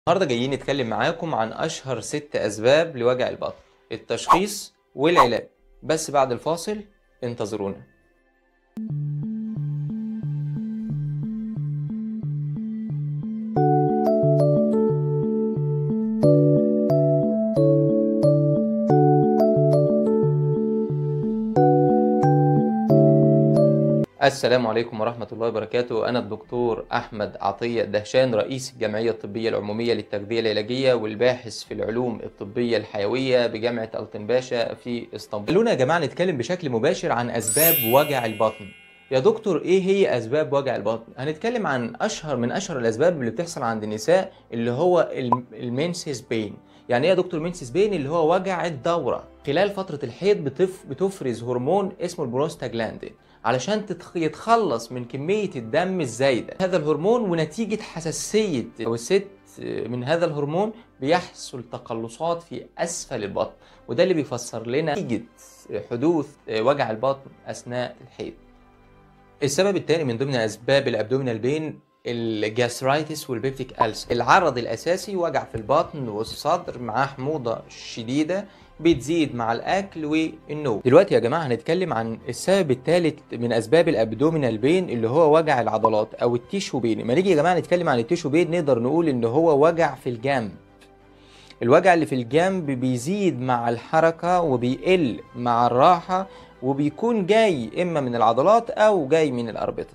النهارده جايين نتكلم معاكم عن أشهر ست أسباب لوجع البطن التشخيص والعلاج بس بعد الفاصل انتظرونا السلام عليكم ورحمة الله وبركاته أنا الدكتور أحمد عطية دهشان رئيس الجمعية الطبية العمومية للتغذية العلاجية والباحث في العلوم الطبية الحيوية بجامعة ألطن باشا في اسطنبول خلونا يا جماعة نتكلم بشكل مباشر عن أسباب وجع البطن يا دكتور ايه هي اسباب وجع البطن هنتكلم عن اشهر من اشهر الاسباب اللي بتحصل عند النساء اللي هو المنسيس بين يعني ايه يا دكتور منسيس بين اللي هو وجع الدوره خلال فتره الحيض بتف... بتفرز هرمون اسمه البروستاجلاندين علشان تتخ... يتخلص من كميه الدم الزايده هذا الهرمون ونتيجه حساسيه او الست من هذا الهرمون بيحصل تقلصات في اسفل البطن وده اللي بيفسر لنا نتيجه حدوث وجع البطن اثناء الحيض السبب الثاني من ضمن اسباب الابدومينال بين الجاسترايتس والبيبتيك ألسر العرض الاساسي وجع في البطن والصدر مع حموضه شديده بتزيد مع الاكل والنوم دلوقتي يا جماعه هنتكلم عن السبب الثالث من اسباب الابدومينال بين اللي هو وجع العضلات او التيشو بين لما نيجي يا جماعه نتكلم عن التيشو بين نقدر نقول ان هو وجع في الجنب الوجع اللي في الجنب بيزيد مع الحركه وبيقل مع الراحه وبيكون جاي اما من العضلات او جاي من الاربطه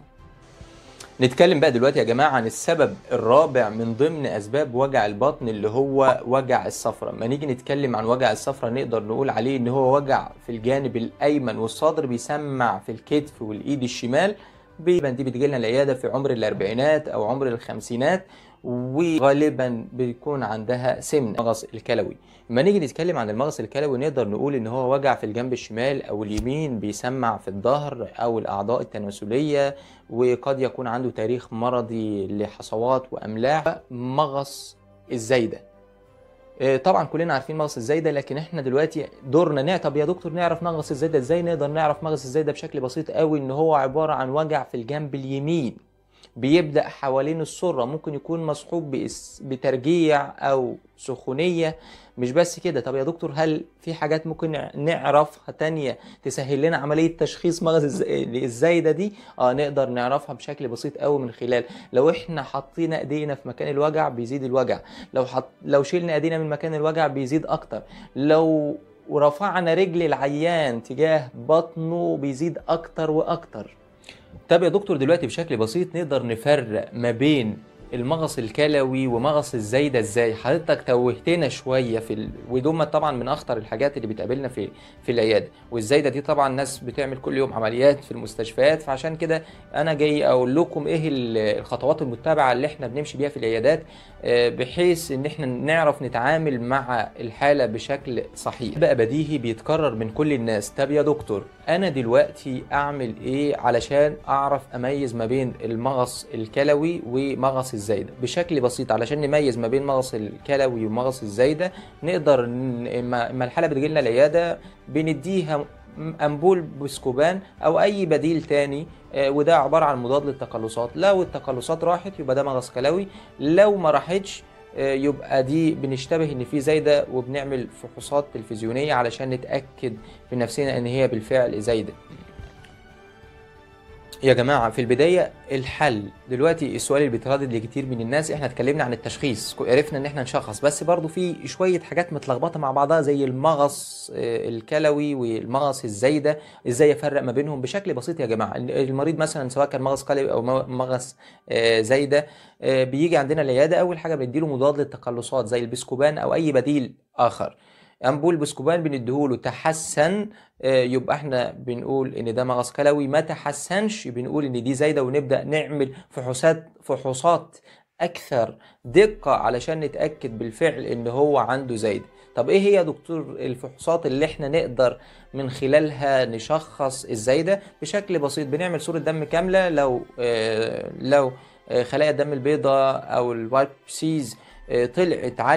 نتكلم بقى دلوقتي يا جماعه عن السبب الرابع من ضمن اسباب وجع البطن اللي هو وجع الصفرة ما نيجي نتكلم عن وجع الصفرة نقدر نقول عليه ان هو وجع في الجانب الايمن والصدر بيسمع في الكتف والايد الشمال دي بتجيلنا العياده في عمر الاربعينات او عمر الخمسينات وغالبا بيكون عندها سمنه المغص الكلوي لما نيجي نتكلم عن المغص الكلوي نقدر نقول ان هو وجع في الجنب الشمال او اليمين بيسمع في الظهر او الاعضاء التناسليه وقد يكون عنده تاريخ مرضي لحصوات واملاح مغص الزايده طبعا كلنا عارفين مغص الزايده لكن احنا دلوقتي دورنا نع طب يا دكتور نعرف مغص الزايده ازاي نقدر نعرف مغص الزايده بشكل بسيط قوي ان هو عباره عن وجع في الجنب اليمين بيبدا حوالين السره ممكن يكون مصحوب بترجيع او سخونيه مش بس كده طب يا دكتور هل في حاجات ممكن نعرفها تانية تسهل لنا عمليه تشخيص مغص الزايده دي اه نقدر نعرفها بشكل بسيط قوي من خلال لو احنا حطينا ايدينا في مكان الوجع بيزيد الوجع لو حط لو شلنا ايدينا من مكان الوجع بيزيد اكتر لو ورفعنا رجل العيان تجاه بطنه بيزيد اكتر واكتر طب يا دكتور دلوقتي بشكل بسيط نقدر نفرق ما بين المغص الكلوي ومغص الزايده ازاي حضرتك توهتنا شويه في ال... ودول طبعا من اخطر الحاجات اللي بتقابلنا في في العياده والزايده دي طبعا ناس بتعمل كل يوم عمليات في المستشفيات فعشان كده انا جاي اقول لكم ايه الخطوات المتبعه اللي احنا بنمشي بيها في العيادات بحيث ان احنا نعرف نتعامل مع الحاله بشكل صحيح بقى بديهي بيتكرر من كل الناس طب يا دكتور انا دلوقتي اعمل ايه علشان اعرف اميز ما بين المغص الكلوي ومغص الزايده بشكل بسيط علشان نميز ما بين مغص الكلوي ومغص الزايده نقدر اما الحاله بتجيلنا العياده بنديها امبول بسكوبان او اي بديل تاني وده عباره عن مضاد للتقلصات لو التقلصات راحت يبقى ده مغص كلوي لو ما راحتش يبقى دي بنشتبه ان في زايده وبنعمل فحوصات تلفزيونيه علشان نتاكد في نفسنا ان هي بالفعل زايده يا جماعة في البداية الحل دلوقتي السؤال اللي بيتردد لكتير من الناس احنا اتكلمنا عن التشخيص عرفنا ان احنا نشخص بس برضو في شوية حاجات متلخبطة مع بعضها زي المغص الكلوي والمغص الزايدة ازاي افرق ما بينهم بشكل بسيط يا جماعة المريض مثلا سواء كان مغص كلوي او مغص زايدة بيجي عندنا العيادة اول حاجة بنديله مضاد للتقلصات زي البسكوبان او اي بديل اخر امبول بسكوبان بنديهوله تحسن يبقى احنا بنقول ان ده مغص كلوي ما تحسنش بنقول ان دي زايده ونبدا نعمل فحوصات فحوصات اكثر دقه علشان نتاكد بالفعل ان هو عنده زايده طب ايه هي يا دكتور الفحوصات اللي احنا نقدر من خلالها نشخص الزايده بشكل بسيط بنعمل صوره دم كامله لو آه لو آه خلايا الدم البيضاء او الوايت سيز آه طلعت عاليه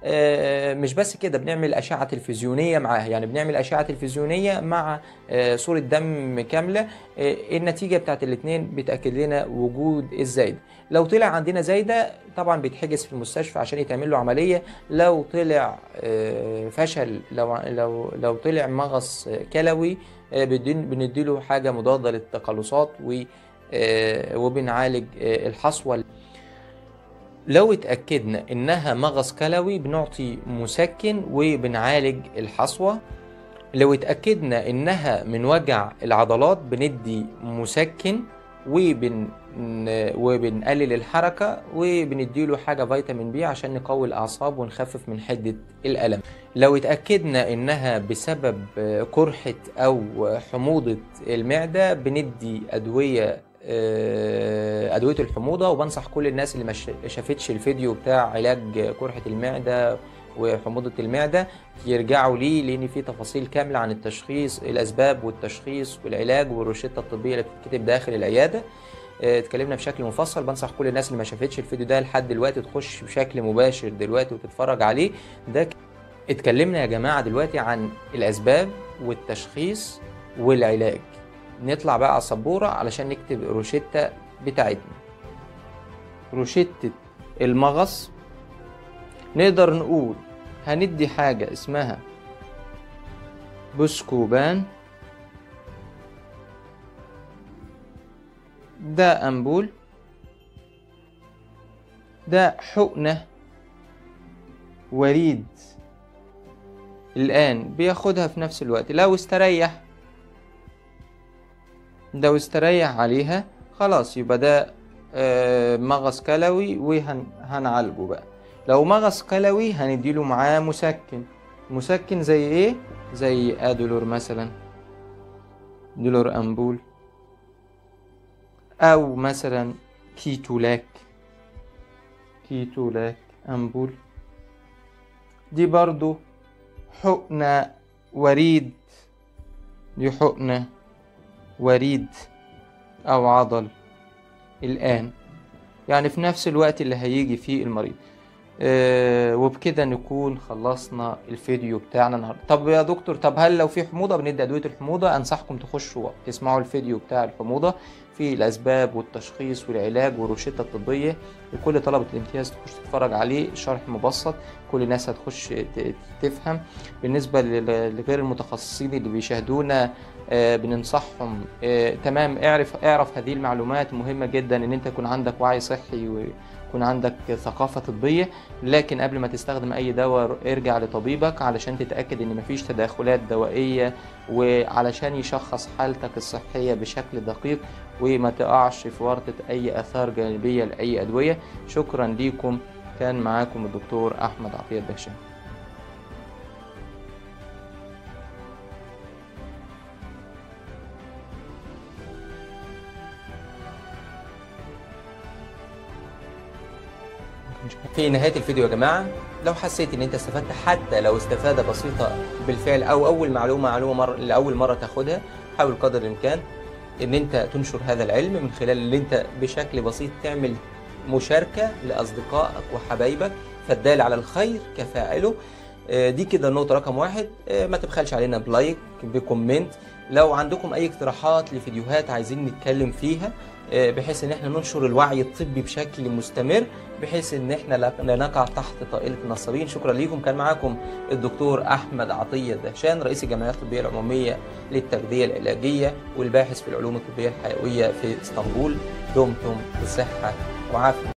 آه، مش بس كده بنعمل اشعه تلفزيونيه معاها يعني بنعمل اشعه تلفزيونيه مع آه، صوره دم كامله آه، النتيجه بتاعت الاثنين بتاكد لنا وجود الزايده لو طلع عندنا زايده طبعا بيتحجز في المستشفى عشان يتعمل له عمليه لو طلع آه، فشل لو لو لو طلع مغص كلوي آه، بندين- بنديله حاجه مضاده للتقلصات و آه، وبنعالج آه، الحصوه لو اتأكدنا إنها مغص كلوي بنعطي مسكن وبنعالج الحصوة لو اتأكدنا إنها من وجع العضلات بندي مسكن وبن وبنقلل الحركة وبنديله حاجة فيتامين بي عشان نقوي الأعصاب ونخفف من حدة الألم لو اتأكدنا إنها بسبب قرحة أو حموضة المعدة بندي أدوية آه، أدوية الحموضة وبنصح كل الناس اللي ما ش- شافتش الفيديو بتاع علاج قرحة المعدة وحموضة المعدة يرجعوا ليه لأن فيه تفاصيل كاملة عن التشخيص الأسباب والتشخيص والعلاج والروشتة الطبية اللي بتتكتب داخل العيادة آه، اتكلمنا بشكل مفصل بنصح كل الناس اللي ما شافتش الفيديو ده لحد دلوقتي تخش بشكل مباشر دلوقتي وتتفرج عليه ده ك- اتكلمنا يا جماعة دلوقتي عن الأسباب والتشخيص والعلاج نطلع بقى على السبورة علشان نكتب الروشتة بتاعتنا روشتة المغص نقدر نقول هندي حاجة اسمها بسكوبان ده أنبول ده حقنة وريد الآن بياخدها في نفس الوقت لو استريح لو استريح عليها خلاص يبقى ده آه، مغص كلوي وهنعالجه بقى لو مغص كلوي هنديله معاه مسكن مسكن زي ايه زي ادولور مثلا دولور امبول او مثلا كيتولاك كيتولاك امبول دي برضو حقنة وريد دي حقنة وريد أو عضل الآن يعني في نفس الوقت اللي هيجي فيه المريض آه وبكده نكون خلصنا الفيديو بتاعنا النهارده طب يا دكتور طب هل لو في حموضه بندي ادويه الحموضه انصحكم تخشوا تسمعوا الفيديو بتاع الحموضه في الاسباب والتشخيص والعلاج والروشته الطبيه لكل طلبه الامتياز تخش تتفرج عليه شرح مبسط كل الناس هتخش ت- تفهم بالنسبه لل- لغير المتخصصين اللي بيشاهدونا آه، بننصحهم آه، تمام اعرف اعرف هذه المعلومات مهمة جدا ان انت يكون عندك وعي صحي ويكون عندك ثقافة طبية لكن قبل ما تستخدم اي دواء ارجع لطبيبك علشان تتأكد ان مفيش تداخلات دوائية وعلشان يشخص حالتك الصحية بشكل دقيق وما تقعش في ورطة اي اثار جانبية لاي ادوية شكرا ليكم كان معاكم الدكتور احمد عطية الدهشان في نهاية الفيديو يا جماعة لو حسيت ان انت استفدت حتى لو استفادة بسيطة بالفعل او اول معلومة معلومة مرة لأول مرة تاخدها حاول قدر الامكان ان انت تنشر هذا العلم من خلال اللي انت بشكل بسيط تعمل مشاركة لأصدقائك وحبايبك فالدال على الخير كفاعله آه، دي كده النقطة رقم واحد آه، ما تبخلش علينا بلايك بكومنت لو عندكم أي اقتراحات لفيديوهات عايزين نتكلم فيها آه، بحيث ان احنا ننشر الوعي الطبي بشكل مستمر بحيث ان احنا لا لا نقع تحت طائله النصابين شكرا ليكم كان معاكم الدكتور احمد عطيه الدهشان رئيس الجمعيه الطبيه العموميه للتغذيه العلاجيه والباحث في العلوم الطبيه الحيويه في اسطنبول دمتم بصحه وعافيه